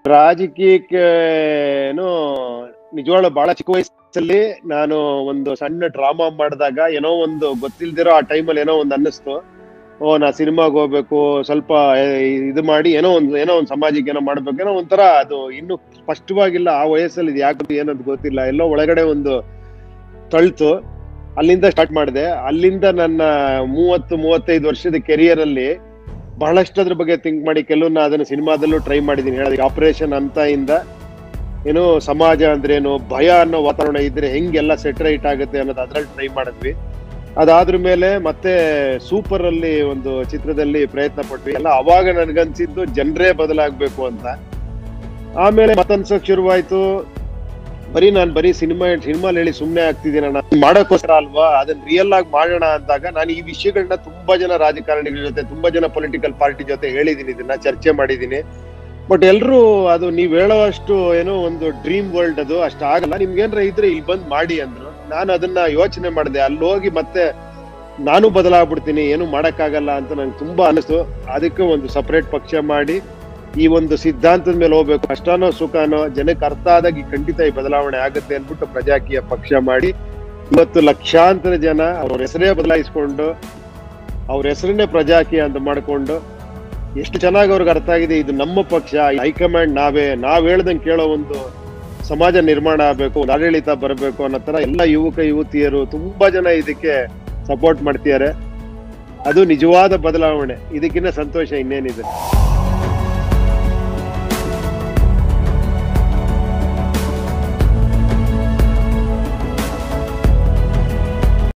ರಾಜಕೀಯಕ್ಕೆ ಏನೋ ನಿಜವಾಗ್ಲೂ ಬಹಳ ಚಿಕ್ಕ ವಯಸ್ಸಲ್ಲಿ ನಾನು ಒಂದು ಸಣ್ಣ ಡ್ರಾಮಾ ಮಾಡಿದಾಗ ಏನೋ ಒಂದು ಗೊತ್ತಿಲ್ದಿರೋ ಆ ಟೈಮಲ್ಲಿ ಏನೋ ಒಂದು ಅನ್ನಿಸ್ತು ಓ ನಾ ಸಿನಿಮಾಗೆ ಹೋಗ್ಬೇಕು ಸ್ವಲ್ಪ ಏ, ಇದು ಮಾಡಿ ಏನೋ ಒಂದು ಏನೋ ಒಂದು ಸಮಾಜಕ್ಕೆ ಏನೋ ಮಾಡ್ಬೇಕು ಏನೋ ಒಂಥರ ಅದು ಇನ್ನು ಸ್ಪಷ್ಟವಾಗಿಲ್ಲ ಆ ವಯಸ್ಸಲ್ಲಿ ಇದು ಯಾಕೆ ಏನಂತ ಗೊತ್ತಿಲ್ಲ ಎಲ್ಲೋ ಒಳಗಡೆ ಒಂದು ತಳ್ತು ಅಲ್ಲಿಂದ ಸ್ಟಾರ್ಟ್ ಮಾಡಿದೆ ಅಲ್ಲಿಂದ ನನ್ನ ಮೂವತ್ತು ಮೂವತ್ತೈದು ವರ್ಷದ ಕೆರಿಯರ್ ಅಲ್ಲಿ ಬಹಳಷ್ಟು ಅದ್ರ ಬಗ್ಗೆ ಥಿಂಕ್ ಮಾಡಿ ಕೆಲವನ್ನ ಅದನ್ನ ಸಿನಿಮಾದಲ್ಲೂ ಟ್ರೈ ಮಾಡಿದೀನಿ ಹೇಳೋದಕ್ಕೆ ಆಪರೇಷನ್ ಅಂತ ಇಂದ ಏನು ಸಮಾಜ ಅಂದ್ರೇನು ಭಯ ಅನ್ನೋ ವಾತಾವರಣ ಇದ್ರೆ ಹೆಂಗೆಲ್ಲ ಸೆಟ್ ರೈಟ್ ಆಗುತ್ತೆ ಅನ್ನೋದು ಅದ್ರಲ್ಲಿ ಟ್ರೈ ಮಾಡಿದ್ವಿ ಅದಾದ್ರ ಮೇಲೆ ಮತ್ತೆ ಸೂಪರ್ ಅಲ್ಲಿ ಒಂದು ಚಿತ್ರದಲ್ಲಿ ಪ್ರಯತ್ನ ಪಟ್ವಿ ಎಲ್ಲ ಅವಾಗ ನನ್ಗನ್ಸಿದ್ದು ಜನರೇ ಬದಲಾಗ್ಬೇಕು ಅಂತ ಆಮೇಲೆ ಮತ್ತನ್ಸಕ್ ಶುರುವಾಯ್ತು ಬರೀ ನಾನ್ ಬರೀ ಸಿನಿಮಾ ಸಿನಿಮಾಲ್ ಹೇಳಿ ಸುಮ್ನೆ ಆಗ್ತಿದ್ದೀನಿ ನಾನು ಮಾಡೋಕ್ಕೋಸ್ಕರ ಅಲ್ವಾ ಅದನ್ನ ರಿಯಲ್ ಆಗಿ ಮಾಡೋಣ ಅಂದಾಗ ನಾನು ಈ ವಿಷಯಗಳನ್ನ ತುಂಬಾ ಜನ ರಾಜಕಾರಣಿಗಳ ಜೊತೆ ತುಂಬಾ ಜನ ಪೊಲಿಟಿಕಲ್ ಪಾರ್ಟಿ ಜೊತೆ ಹೇಳಿದೀನಿ ಇದನ್ನ ಚರ್ಚೆ ಮಾಡಿದೀನಿ ಬಟ್ ಎಲ್ರು ಅದು ನೀವ್ ಹೇಳೋವಷ್ಟು ಏನೋ ಒಂದು ಡ್ರೀಮ್ ವರ್ಲ್ಡ್ ಅದು ಅಷ್ಟ ಆಗಲ್ಲ ನಿಮ್ಗೇನ್ರ ಇದ್ರೆ ಇಲ್ಲಿ ಬಂದ್ ಮಾಡಿ ಅಂದ್ರು ನಾನು ಅದನ್ನ ಯೋಚನೆ ಮಾಡಿದೆ ಅಲ್ಲಿ ಹೋಗಿ ಮತ್ತೆ ನಾನು ಬದಲಾಗ್ಬಿಡ್ತೀನಿ ಏನು ಮಾಡಕ್ಕಾಗಲ್ಲ ಅಂತ ನಂಗೆ ತುಂಬಾ ಅನಿಸ್ತು ಅದಕ್ಕೆ ಒಂದು ಸಪರೇಟ್ ಪಕ್ಷ ಮಾಡಿ ಈ ಒಂದು ಸಿದ್ಧಾಂತದ ಮೇಲೆ ಹೋಗ್ಬೇಕು ಕಷ್ಟನೋ ಸುಖನೋ ಜನಕ್ಕೆ ಅರ್ಥ ಆದಾಗ ಈ ಖಂಡಿತ ಈ ಬದಲಾವಣೆ ಆಗುತ್ತೆ ಅನ್ಬಿಟ್ಟು ಪ್ರಜಾಕೀಯ ಪಕ್ಷ ಮಾಡಿ ಇವತ್ತು ಲಕ್ಷಾಂತರ ಜನ ಅವ್ರ ಹೆಸರೇ ಬದಲಾಯಿಸ್ಕೊಂಡು ಅವ್ರ ಹೆಸರನ್ನೇ ಪ್ರಜಾಕೀಯ ಅಂತ ಮಾಡ್ಕೊಂಡು ಎಷ್ಟು ಚೆನ್ನಾಗಿ ಅವ್ರಿಗೆ ಅರ್ಥ ಆಗಿದೆ ಇದು ನಮ್ಮ ಪಕ್ಷ ಹೈಕಮಾಂಡ್ ನಾವೇ ನಾವ್ ಹೇಳ್ದಂಗೆ ಕೇಳೋ ಒಂದು ಸಮಾಜ ನಿರ್ಮಾಣ ಆಗ್ಬೇಕು ಒಂದು ಆಡಳಿತ ಬರಬೇಕು ಅನ್ನೋ ತರ ಎಲ್ಲ ಯುವಕ ಯುವತಿಯರು ತುಂಬಾ ಜನ ಇದಕ್ಕೆ ಸಪೋರ್ಟ್ ಮಾಡ್ತಿದ್ದಾರೆ ಅದು ನಿಜವಾದ ಬದಲಾವಣೆ ಇದಕ್ಕಿಂತ ಸಂತೋಷ ಇನ್ನೇನಿದೆ